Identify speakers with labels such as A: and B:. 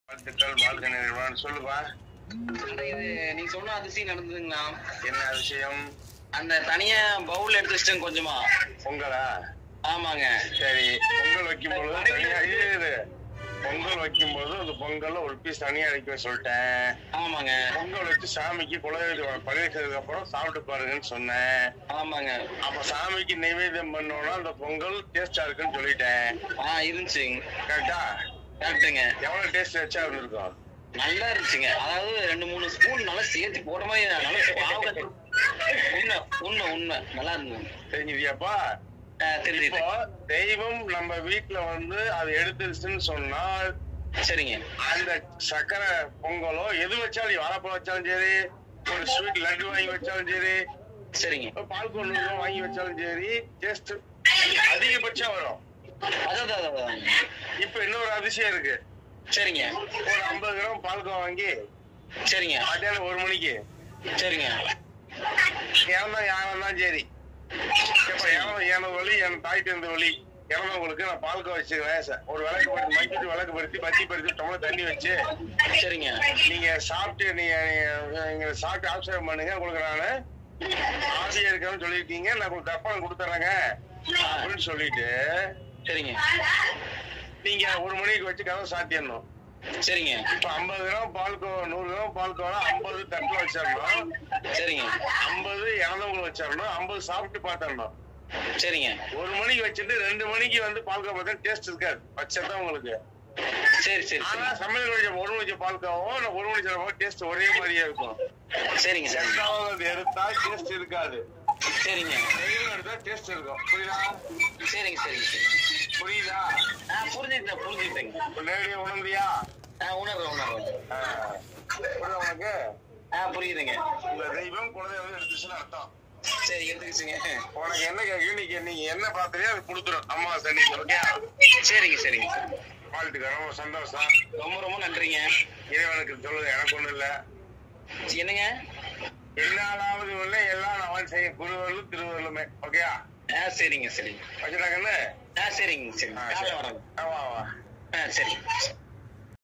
A: வாழ்த்துக்கள் வாழ்க்கை நிறைவான்னு சொல்லுப்பா
B: அண்ணா, இது நீங்க சொன்ன அதிசயம் நடந்ததுங்கண்ணா
A: என்ன விஷயம்
B: அந்த தனியா பவுல் எடுத்து வச்சிட்டேன் கொஞ்சமா
A: பொங்கலா
B: ஆமாங்க
A: சரி பொங்கல் வைக்கும் பொழுது தனியா இரு, இரு. பொங்கல் வைக்கும் போது அந்த பொங்கல்ல ஒரு பீஸ் தனியா அடிக்க சொல்லிட்டேன்
B: ஆமாங்க
A: பொங்கல் வச்சு சாமிக்கு குலதெய்வம் பழகிட்டதுக்கு அப்புறம் சாப்பிட்டு பாருங்கன்னு சொன்னேன்
B: ஆமாங்க
A: அப்ப சாமிக்கு நைவேத்தியம் பண்ணோம்னா அந்த பொங்கல் டேஸ்டா இருக்குன்னு சொல்லிட்டேன்
B: ஆ இருந்துச்சுங்க
A: கரெக்டா
B: கரெக்டுங்க
A: எவ்வளவு டேஸ்ட் வச்சா இருந்திருக்கும்
B: நல்லா இருந்துச்சுங்க அதாவது ரெண்டு மூணு ஸ்பூன் நல்லா சேர்த்து போடுற மாதிரி நல்லா பாவ உண்மை உண்மை உண்மை நல்லா இருந்தது
A: தெரிஞ்சுதியாப்பா
B: ஆ,
A: இப்போ
B: தெரிஞ்சுது
A: தெய்வம் நம்ம வீட்டுல வந்து அது எடுத்துருச்சுன்னு சொன்னால்
B: சரிங்க
A: அந்த சக்கரை பொங்கலோ எது வச்சாலும் வாழைப்பழம் வச்சாலும் சரி ஒரு ஸ்வீட் லட்டு வாங்கி வச்சாலும் சரி
B: சரிங்க
A: ஒரு பால் கொண்டு வாங்கி வச்சாலும் சரி டேஸ்ட் அதிகபட்சம் வரும்
B: அதான் அதான், அதான்
A: இப்ப இன்னொரு அதிசயம் இருக்கு
B: சரிங்க
A: ஒரு ஐம்பது கிராம் பால்கோவா வாங்கி
B: சரிங்க
A: மத்தியானம் ஒரு மணிக்கு
B: சரிங்க
A: இறந்தா யாரும் தான் சரி இப்ப இறந்த எனது வழி என் தாய்க்கு இருந்த வழி இறந்தவங்களுக்கு நான் பால்கோவா வச்சுக்கிறேன் ச- ஒரு விளக்கு படுத்தி மக்கிட்டு விளக்கு படுத்தி பத்தி படுத்தி டம்ளர் தண்ணி வச்சு
B: சரிங்க
A: நீங்க சாப்பிட்டு நீங்க நீங்க நீங்க சாப்பிட்டு ஆப்சர்வ் பண்ணுங்க உங்களுக்கு நானு ஆசையா இருக்கேன்னு சொல்லியிருக்கீங்க நான் உங்களுக்கு தப்பான கொடுத்துறேங்க அப்படின்னு சொல்லிட்டு
B: சரிங்க
A: நீங்க ஒரு மணிக்கு வச்சு கதவை சாத்திடணும்
B: சரிங்க
A: இப்ப ஐம்பது கிராம் பால்கோவா நூறு கிராம் பால்கோவா ஐம்பது தட்டுல வச்சிடணும்
B: சரிங்க
A: ஐம்பது இறந்தவங்களுக்கு வச்சிடணும் ஐம்பது சாப்பிட்டு பாத்திரணும்
B: சரிங்க
A: ஒரு மணிக்கு வச்சுட்டு ரெண்டு மணிக்கு வந்து பால்கோவா பார்த்தா டேஸ்ட் இருக்காது வச்சதான் உங்களுக்கு
B: சரி சரி
A: ஆனா
B: சரி
A: சமையல் வச்ச ஒரு மணிக்கு பால்கோவும் நான் ஒரு மணிக்கு சொல்லும்போது டேஸ்ட் ஒரே மாதிரியே இருக்கும்
B: சரிங்க சரிங்க
A: ரெண்டாவது எடுத்தா டேஸ்ட் இருக்காது
B: சரிங்க
A: நெய்யில் எடுத்தா டேஸ்ட் இருக்கும் புரியுதா
B: சரிங்க சரிங்க சரிங்க
A: புரியுதா
B: ஆ புரிஞ்சுக்கிட்டேன் புரிஞ்சுக்கிட்டேங்க
A: இப்ப நேரடியா உணர்ந்தியா
B: ஆ உணர்றேன் உணர்றேன்
A: ஆ. புரியுதா உனக்கு
B: ஆ புரியுதுங்க
A: இந்த தெய்வம் குலதெய்வம் எடுத்துச்சுன்னு அர்த்தம்
B: சரி எடுத்துக்கிச்சுங்க
A: உனக்கு என்ன கேட்கு நீங்க நீங்க என்ன பாத்திரையோ அது கொடுத்துரும் அம்மா சனி ஓகே
B: சரிங்க சரிங்க
A: வாழ்த்துக்க ரொம்ப சந்தோஷம்
B: ரொம்ப ரொம்ப நன்றிங்க
A: இறைவனுக்கு சொல்லுங்க எனக்கு ஒண்ணும் இல்ல
B: என்னங்க
A: என்னாலாவது இல்லை எல்லாம் அவன் செய்ய குருவர்களும் திருவர்களுமே ஓகேயா
B: ஆ சரிங்க சரிங்க
A: வச்சுட்டாங்கன்னு
B: ஆ சரிங்க சரிங்க காலைல வரேங்க
A: ஆமா ஆமா
B: ஆ சரிங்க